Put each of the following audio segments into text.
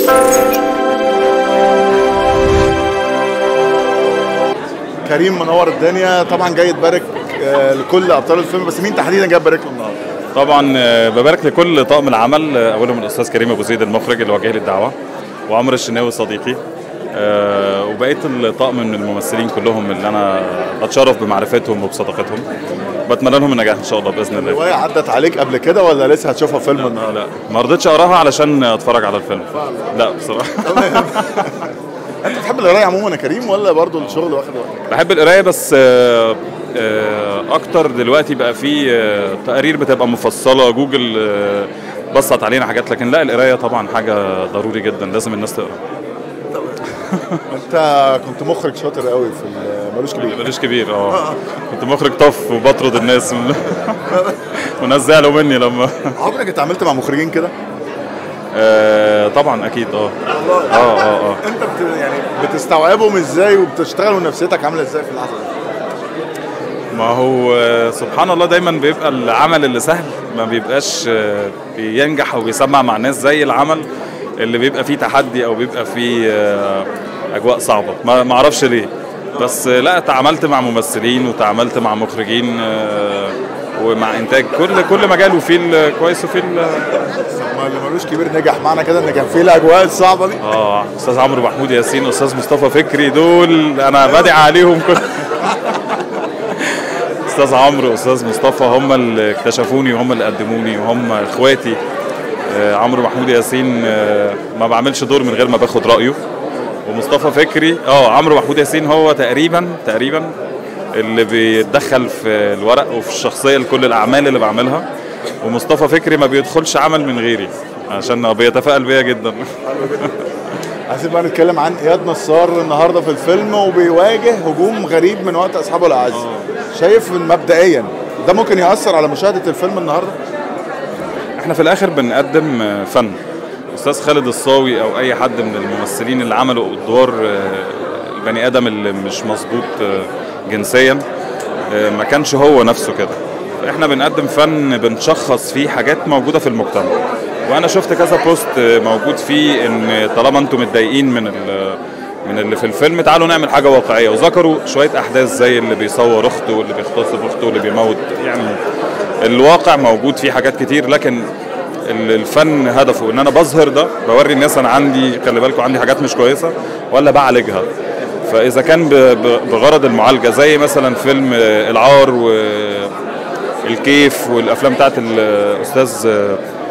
كريم منور الدنيا طبعا جاي تبارك آه، لكل ابطال الفيلم بس مين تحديدا جاي تبارك له النهارده؟ طبعا آه، ببارك لكل طاقم العمل آه، اولهم الاستاذ كريم ابو زيد المخرج اللي وجه لي الدعوه وعمر الشناوي صديقي آه، وبقيه الطاقم من الممثلين كلهم اللي انا بتشرف بمعرفتهم وبصداقتهم بتمنى لهم النجاح ان شاء الله باذن الله الروايه عدت عليك قبل كده ولا لسه هتشوفها فيلم النهارده؟ لا ما رضيتش اقراها علشان اتفرج على الفيلم لا بصراحه انت بتحب القرايه عموما يا كريم ولا برضو الشغل واخد وقتك؟ بحب القرايه بس آه، آه، اكتر دلوقتي بقى في آه، تقارير بتبقى مفصله جوجل آه، بسط علينا حاجات لكن لا القرايه طبعا حاجه ضروري جدا لازم الناس تقرا انت كنت مخرج شاطر قوي في ال- ملوش كبير ماليش كبير اه كنت مخرج طف وبطرد الناس والناس زعلوا مني لما عمرك اتعاملت مع مخرجين كده؟ آه، طبعا اكيد اه اه اه اه انت بت يعني بتستوعبهم ازاي وبتشتغل ونفسيتك عامله ازاي في اللحظه دي؟ ما هو آه، سبحان الله دايما بيبقى العمل اللي سهل ما بيبقاش آه، بينجح او بيسمع مع الناس زي العمل اللي بيبقى فيه تحدي او بيبقى فيه آه، اجواء صعبه ما ما اعرفش ليه بس آه، لا تعاملت مع ممثلين وتعاملت مع مخرجين آه، ومع انتاج كل كل مجال وفيه الكويس وفيه ال- ما اللي ملوش كبير نجح معنى كده ان كان في الاجواء الصعبه دي اه استاذ عمرو محمود ياسين استاذ مصطفى فكري دول انا بدعي عليهم كل استاذ عمرو استاذ مصطفى هم اللي اكتشفوني وهم اللي قدموني وهم اخواتي آه عمرو محمود ياسين آه ما بعملش دور من غير ما باخد رايه ومصطفى فكري اه عمرو محمود ياسين هو تقريبا تقريبا اللي بيتدخل في الورق وفي الشخصيه لكل الاعمال اللي بعملها ومصطفى فكري ما بيدخلش عمل من غيري عشان بيتفائل بيا جدا عايزين بقى نتكلم عن اياد نصار النهارده في الفيلم وبيواجه هجوم غريب من وقت اصحابه الاعز شايف مبدئيا ده ممكن ياثر على مشاهده الفيلم النهارده احنا في الاخر بنقدم آه، فن استاذ خالد الصاوي او اي حد من الممثلين اللي عملوا ادوار آه، البني ادم اللي مش مظبوط آه، جنسيا آه، ما كانش هو نفسه كده احنا بنقدم فن بنشخص فيه حاجات موجوده في المجتمع وانا شفت كذا بوست آه، موجود فيه ان طالما انتم متضايقين من ال- من اللي في الفيلم تعالوا نعمل حاجه واقعيه وذكروا شويه احداث زي اللي بيصور اخته واللي بيغتصب اخته واللي بيموت يعني الواقع موجود فيه حاجات كتير لكن ال- الفن هدفه ان انا بظهر ده بوري الناس انا عندي خلي بالكم عندي حاجات مش كويسه ولا بعالجها فاذا كان ب- ب- بغرض المعالجه زي مثلا فيلم آه، العار والكيف والافلام بتاعت الاستاذ آه،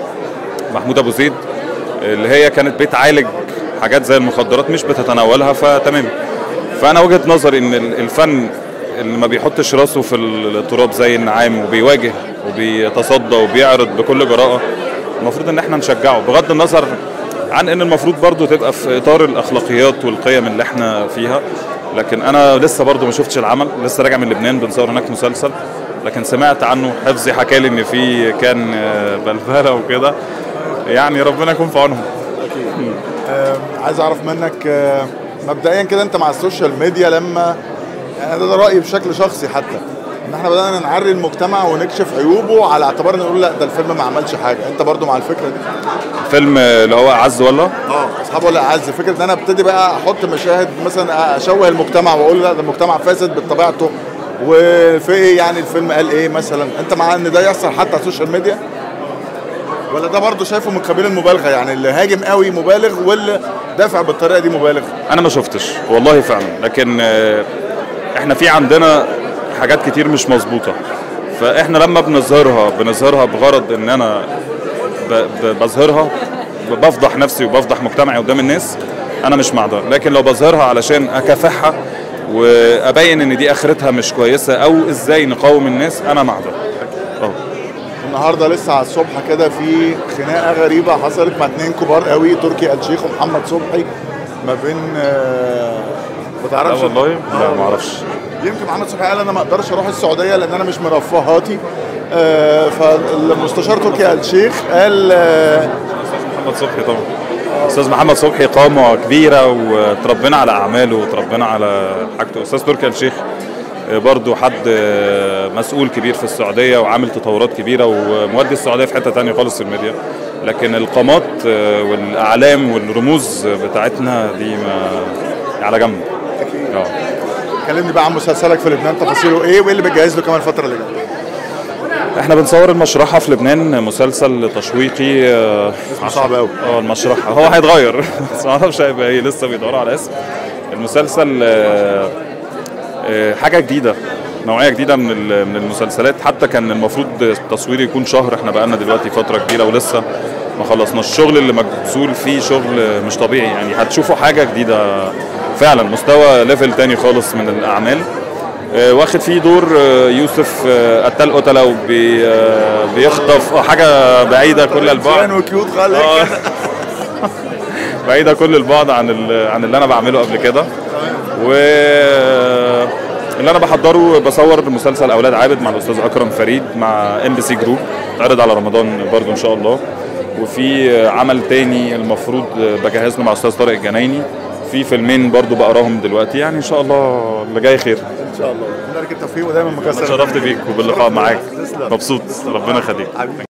محمود ابو زيد اللي هي كانت بتعالج حاجات زي المخدرات مش بتتناولها فتمام فانا وجهه نظري ان ال- الفن اللي ما بيحطش راسه في التراب زي النعام وبيواجه وبيتصدى وبيعرض بكل جراءه المفروض ان احنا نشجعه بغض النظر عن ان المفروض برضو تبقى في اطار الاخلاقيات والقيم اللي احنا فيها لكن انا لسه برضو ما شفتش العمل لسه راجع من لبنان بنصور هناك مسلسل لكن سمعت عنه حفظي حكى لي ان في كان آه، بلبله وكده يعني ربنا يكون في عونهم آم، عايز اعرف منك آه، مبدئيا كده انت مع السوشيال ميديا لما انا ده رايي بشكل شخصي حتى ان احنا بدانا نعري المجتمع ونكشف عيوبه على اعتبار ان نقول لا ده الفيلم ما عملش حاجه انت برضو مع الفكره دي فيلم اللي هو عز ولا اه اصحاب ولا اعز فكره ان انا ابتدي بقى احط مشاهد مثلا اشوه المجتمع واقول لا ده المجتمع فاسد بطبيعته وفي ايه يعني الفيلم قال ايه مثلا انت مع ان ده يحصل حتى على السوشيال ميديا ولا ده برضه شايفه من قبيل المبالغه يعني اللي هاجم قوي مبالغ واللي دافع بالطريقه دي مبالغ انا ما شفتش والله فعلا لكن آه، احنا في عندنا حاجات كتير مش مظبوطه فاحنا لما بنظهرها بنظهرها بغرض ان انا ب- ب- بظهرها ب- بفضح نفسي وبفضح مجتمعي قدام الناس انا مش مع ده لكن لو بظهرها علشان اكافحها وابين ان دي اخرتها مش كويسه او ازاي نقاوم الناس انا مع ده اه النهارده لسه على الصبح كده في خناقه غريبه حصلت مع اتنين كبار قوي تركي آل الشيخ ومحمد صبحي ما بين آه، ما لا تعرفش والله لا ما اعرفش يمكن محمد صبحي قال انا ما اقدرش اروح السعوديه لان انا مش مرفهاتي آه، فالمستشار تركي آل الشيخ قال آه، محمد صبحي طبعا استاذ محمد صبحي قامه كبيره وتربينا على اعماله وتربينا على حاجته استاذ تركي آل الشيخ برضو حد مسؤول كبير في السعوديه وعامل تطورات كبيره ومودي السعوديه في حته تانية خالص في الميديا لكن القامات آه، والاعلام والرموز بتاعتنا دي ما على جنب اه كلمني بقى عن مسلسلك في لبنان تفاصيله ايه وايه اللي بتجهز له كمان الفتره اللي جايه احنا بنصور المشرحة في لبنان مسلسل تشويقي آه، اسمه صعب قوي اه المشرحة هو هيتغير بس ما اعرفش هيبقى ايه لسه بيدوروا على اسم المسلسل آه، آه، حاجة جديدة نوعية جديدة من ال- من المسلسلات حتى كان المفروض التصوير يكون شهر احنا بقالنا دلوقتي فترة كبيرة ولسه ما خلصناش الشغل اللي مبذول فيه شغل مش طبيعي يعني هتشوفوا حاجة جديدة فعلا مستوى ليفل تاني خالص من الأعمال آه، واخد فيه دور آه، يوسف آه، قتال قتلة وبي آه، بيخطف آه، حاجة بعيدة كل البعد فان وكيوت خالص آه. بعيده كل البعد عن ال- عن اللي انا بعمله قبل كده و اللي انا بحضره بصور مسلسل اولاد عابد مع الاستاذ اكرم فريد مع ام بي سي جروب اتعرض على رمضان برضو ان شاء الله وفي عمل تاني المفروض بجهز له مع الاستاذ طارق الجنايني في فيلمين برضو بقراهم دلوقتي يعني ان شاء الله اللي جاي خير ان شاء الله اتمنى لك التوفيق ودايما مكسر اتشرفت بيك وباللقاء معاك تسلم. مبسوط ربنا يخليك حبيبي